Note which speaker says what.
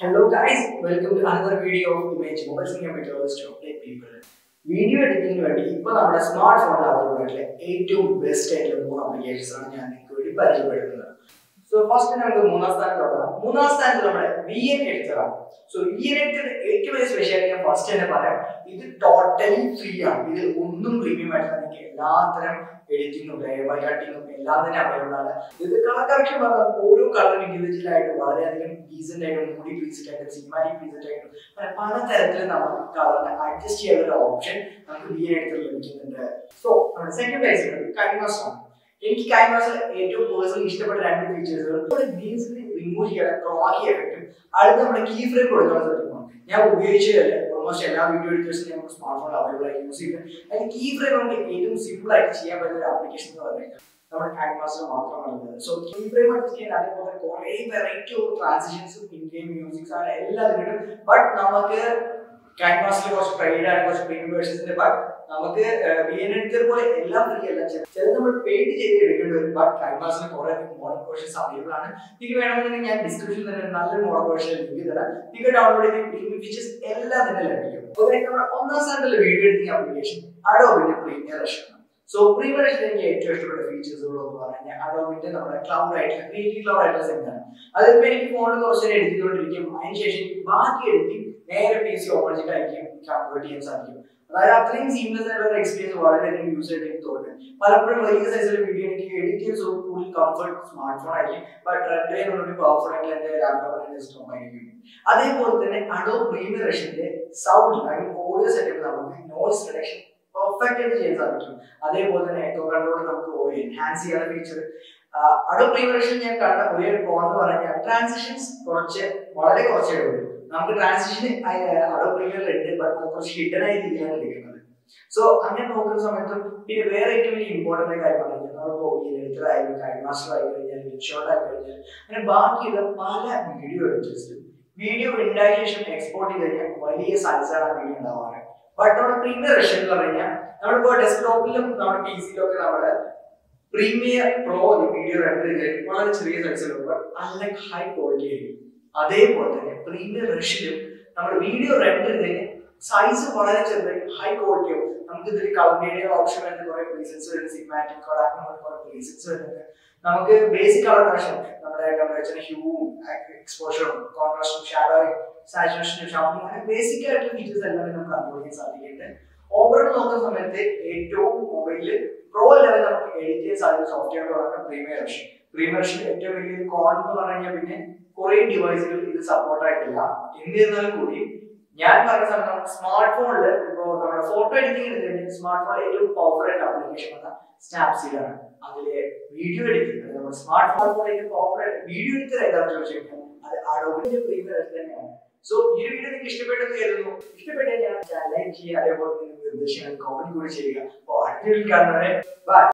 Speaker 1: Hello guys, welcome to another video of Image Mobile Cinema Materials to Play People. Video എഡിറ്റിംഗിന് വേണ്ടി ഇപ്പോൾ നമ്മുടെ smart ഫോണിൽ available ആയിട്ടുള്ള ഏറ്റവും ബെസ്റ്റ് ആയിട്ടുള്ള മൂന്ന് അപ്ലിക്കേഷൻസ് ആണ് ഞാൻ നിങ്ങൾക്ക് വേണ്ടി പരിചയപ്പെടുത്തുന്നത് സോ ഫസ്റ്റ് നമുക്ക് മൂന്നാം സ്ഥാനം തുടങ്ങാം മൂന്നാം സ്ഥാനത്ത് നമ്മുടെ വി എൻ എഡിറ്റർ ആണ് സോ വി എൻ എഡിറ്റർ ഏറ്റവും വലിയ സ്പെഷ്യാലിറ്റി ഞാൻ ഫസ്റ്റ് തന്നെ പറയാം ഇത് ടോട്ടലി ഫ്രീ ആണ് ഇത് ഒന്നും പ്രീമിയം ആയിട്ട് നിങ്ങൾക്ക് എല്ലാത്തരം എഡിറ്റിങ്ങും ബൈ കട്ടിങ്ങും എല്ലാം തന്നെ അവൈലബിൾ ആണ് ഇത് കളർ കറക്ഷൻ പറഞ്ഞാൽ ഓരോ കളർ ഇൻഡിവിജ്വൽ ആയിട്ട് വളരെയധികം ഡീസെന്റ് ആയിട്ടും മൂടി പ്രീസെറ്റ് ആയിട്ടും സിനിമാറ്റിക് പ്രീസെറ്റ് ആയിട്ടും അങ്ങനെ പല തരത്തിൽ നമുക്ക് കളറിനെ അഡ്ജസ്റ്റ് ചെയ്യാനുള്ള ഒരു ഓപ്ഷൻ നമുക്ക് വി എഡിറ്റർ ലഭിക്കുന്നുണ്ട് സോ നമ്മുടെ സെക്കൻഡ് പ്ലേസ് കൈമാസ് ആണ് എനിക്ക് കൈമാസിൽ ഏറ്റവും പേഴ്സണലി ഇഷ്ടപ്പെട്ട രണ്ട് ഫീച്ചേഴ്സുകൾ നമ്മുടെ ഗ്രീൻസിന് റിമൂവ് ചെയ്യാൻ ക്രോമാക്കി എഫക്റ്റും അടുത്ത് നമ്മുടെ കീ ഫ്രെയിം കൊടുക്കാനുള്ള സെറ്റിംഗാണ് ഞാൻ ഉപയോഗിച്ചതല്ല ഓൾമോസ്റ്റ് എല്ലാ വീഡിയോ എഡിറ്റേഴ്സും നമുക്ക് സ്മാർട്ട് ഫോൺ അവൈലബിൾ ആയി യൂസ് ചെയ്യുന്നത് അതിന് കീ ഫ്രെയിം നമുക്ക് ഏറ്റവും സിമ്പിൾ ആയിട്ട് ചെയ്യാൻ പറ്റുന്ന ഒരു ആപ്ലിക്കേഷൻ എന്ന് പറയുന്നത് നമ്മുടെ ക്യാൻവാസിൽ മാത്രമാണ് സോ കീ ഫ്രെയിം അഡ്ജസ്റ്റ് ചെയ്യാൻ അതേപോലെ കുറേ വെറൈറ്റി ഓഫ് ട്രാൻസിഷൻസും ഇൻ ഗെയിം മ്യൂസിക്സ് ആണ് എല്ലാം കിട്ടും ബട്ട് നമുക്ക് ക്യാൻവാസിൽ കുറച്ച് പ്രൈഡ് ആണ് കുറച്ച് പ്രീമിയം വേർഷൻസിന്റെ ബട്ട് നമുക്ക് ബി എൻ എഡിറ്റർ പോലെ എല്ലാം ഫ്രീ അല്ല ചില നമ്മൾ പെയ്ഡ് ചെയ്ത് എടുക്കേണ്ടി വരും ബട്ട് ക്യാൻവാസിന് കുറെ മോഡൽ വേർഷൻസ് അവൈലബിൾ ആണ് നിങ്ങൾക്ക് വേണമെന്നുണ്ടെങ്കിൽ ഞാൻ ഡിസ്ക്രിപ്ഷനിൽ തന്നെ നല്ലൊരു മോഡൽ വേർഷൻ ലിങ്ക് തരാം നിങ്ങൾക്ക് ഡൗൺലോഡ് ചെയ്ത് പ്രീമിയം ഫീച്ചേഴ്സ് എല്ലാം തന്നെ ലഭിക്കും ഓക്കെ നമ്മുടെ ഒന്നാം സ്ഥാനത്തുള്ള വീഡിയോ എഡിറ്റിംഗ് ആപ്ലിക്കേഷൻ അഡോബിന്റെ Premiere Rush so Premiere Rush എനിക്ക് ഏറ്റവും ഇഷ്ടപ്പെട്ട ഫീച്ചേഴ്സുകൾ എന്ന് പറഞ്ഞാൽ അഡോബിന്റെ നമ്മുടെ ക്ലൗഡ് ആയിട്ടുള്ള ക്രിയേറ്റീവ് ക്ലൗഡ് ആയിട്ടുള്ള സെഗ്മെന്റ് അതിപ്പോ എനിക്ക് ഫോണിൽ കുറച്ച് നേരം എഡിറ്റ് ചെയ്തുകൊണ്ടിരിക്കും അതിനുശേഷം എനിക്ക് ബാക്കി എഡിറ്റിംഗ് നേരെ പി സി ഓപ്പൺ ചെയ്തായിരിക്കും കൺവേർട്ട് ചെയ്യാൻ സാധിക്കും അതായത് അത്രയും സീംലെസ് ആയിട്ടുള്ള ഒരു എക്സ്പീരിയൻസ് വളരെയധികം യൂസ് ആയിട്ട് എനിക്ക് തോന്നുന്നു പലപ്പോഴും വലിയ സൈസിലെ വീഡിയോ എനിക്ക് എഡിറ്റ് ചെയ്യാൻ സോ കൂടുതൽ കംഫർട്ട് സ്മാർട്ട് ഫോൺ ആയിരിക്കും ബട്ട് റെഡ് ചെയ്യാനുള്ള പവർഫുൾ ആയിട്ടുള്ള എന്റെ ലാപ്ടോപ്പ് ഡെസ്ക്ടോപ്പ് ആയിരിക്കും അതേപോലെ തന്നെ അഡോ പ്രീമിയർ റഷന്റെ സൗണ്ട് അല്ലെങ്കിൽ ഓഡിയോ സെറ്റപ്പ് നമുക്ക് നോയ്സ് റിഡക്ഷൻ പെർഫെക്റ്റ് ആയിട്ട് ചെയ്യാൻ സാധിക്കും അതേപോലെ തന്നെ എക്കോ കൺട്രോൾ നമുക്ക് എൻഹാൻസ് ചെയ്യാനുള്ള ഫീച്ചർ അഡോ പ്രീമിയർ റഷൻ ഞാൻ കണ്ട ഒരേ ഒരു കോൺ എന്ന് പറഞ്ഞാൽ ട്രാൻസിഷൻസ് കുറച്ച് വളരെ കുറച്ചേ ഉള്ളൂ നമുക്ക് ട്രാൻസിഷൻ അഡോ പ്രീമിയറിൽ ഉണ്ട് ബട്ട് അത് കുറച്ച് ഹിഡൻ ആയ രീതിയിലാണ് എടുക്കുന്നത് സോ അങ്ങനെ നോക്കുന്ന സമയത്ത് പിന്നെ വേറെ ഏറ്റവും വലിയ ഇമ്പോർട്ടൻ്റ് കാര്യം പറഞ്ഞു നമ്മളിപ്പോ എഡിറ്റർ ആയാലും കൈമാസ്റ്റർ ആയി കഴിഞ്ഞാൽ വിൻഷോട്ട് ആയി കഴിഞ്ഞാൽ അങ്ങനെ ബാക്കിയുള്ള പല വീഡിയോ എഡിറ്റേഴ്സിലും വീഡിയോ ഉണ്ടാക്കിയ ശേഷം എക്സ്പോർട്ട് ചെയ്ത് കഴിഞ്ഞാൽ വലിയ സൈസാണ് ആ വീഡിയോ ഉണ്ടാവാറ് ബട്ട് നമ്മുടെ പ്രീമിയർ റഷൻ എന്ന് പറഞ്ഞു കഴിഞ്ഞാൽ നമ്മളിപ്പോ ഡെസ്ക്ടോപ്പിലും നമ്മുടെ പി സിയിലും ഒക്കെ നമ്മുടെ പ്രീമിയർ പ്രോ വീഡിയോ റെൻഡർ ചെയ്ത് വളരെ ചെറിയ സൈസിലും ബട്ട് നല്ല ഹൈ ക്വാളിറ്റി ആയിരിക്കും അതേപോലെ തന്നെ പ്രീമിയർ റഷിലും നമ്മുടെ വീഡിയോ റെൻഡർ ചെയ്ത് സൈസ് വളരെ ചെറുതായി ഹൈ ക്വാളിറ്റി ആവും നമുക്ക് ഇതിൽ കളർ മീഡിയ ഓപ്ഷൻ വരുന്ന കുറെ പ്രീസെറ്റ്സ് വരുന്നത് സിനിമാറ്റിക് കളാക്കുന്ന കുറെ പ്രീസെറ്റ്സ് വരുന്നുണ്ട് നമുക്ക് ബേസിക് കളർ കറക്ഷൻ നമ്മുടെ ടെമ്പറേച്ചർ ഹ്യൂവും എക്സ്പോഷറും കോൺട്രാസ്റ്റും ഷാഡോയും സാച്ചുറേഷനും ഷാപ്പിംഗ് അങ്ങനെ ബേസിക് ആയിട്ടുള്ള ഫീച്ചേഴ്സ് എല്ലാം നമുക്ക് കൺട്രോൾ ചെയ്യാൻ സാധിക്കുന്നുണ്ട് ഓവറോൾ നോക്കുന്ന സമയത്ത് ഏറ്റവും മൊബൈലിൽ പ്രോ ലെവൽ നമുക്ക് എഡിറ്റ് ചെയ്യാൻ സാധിക്കുന്ന സോഫ്റ്റ്വെയർ പറയുന്നത് പ്രീമിയർ റഷൻ പ്രീമിയർ റഷൻ ഏറ്റവും വലിയൊരു കോൺ എന്ന് പറഞ്ഞു കഴിഞ്ഞാൽ പിന്നെ കുറെ ഡിവൈസുകൾ ഇത് സപ്പോർട്ട് ആയിട്ടില്ല എന്നിരുന്നാലും കൂടി ഞാൻ പറഞ്ഞ സമയത്ത് നമുക്ക് സ്മാർട്ട് ഫോണിൽ ഇപ്പോൾ നമ്മുടെ ഫോട്ടോ എഡിറ്റിംഗ് എടുത്തിട്ടുണ്ടെങ്കിൽ സ്മാർട്ട് ഫോണിൽ ഏറ്റവും പവർഫുൾ ആയിട്ട് ആപ്ലിക്കേഷൻ വന്ന സ്നാപ്സീഡ് ആണ് അതിലെ വീഡിയോ എഡിറ്റിംഗ് നമ്മുടെ സ്മാർട്ട് ഫോൺ പോലെ ഏറ്റവും പവർഫുൾ ആയിട്ട് വീഡിയോ എഡിറ്റർ ഏതാണെന്ന് ചോദിച്ചു കഴിഞ്ഞാൽ അത് അഡോബിന്റെ പ്രീമിയർ തന്നെയാണ് സോ ഈ വീഡിയോ നിങ്ങൾക്ക് ഇഷ്ടപ്പെട്ടെന്ന് കരുതുന്നു ഇഷ്ടപ്പെട്ടാൽ ഞാൻ ലൈക്ക് ചെയ്യുക അതേപോലെ നിർദ്ദേശങ്ങൾ കമന്റ് കൂടി ചെയ്യുക അപ്പോൾ അടുത്ത വീഡിയോ കാണുന്നവരെ ബൈ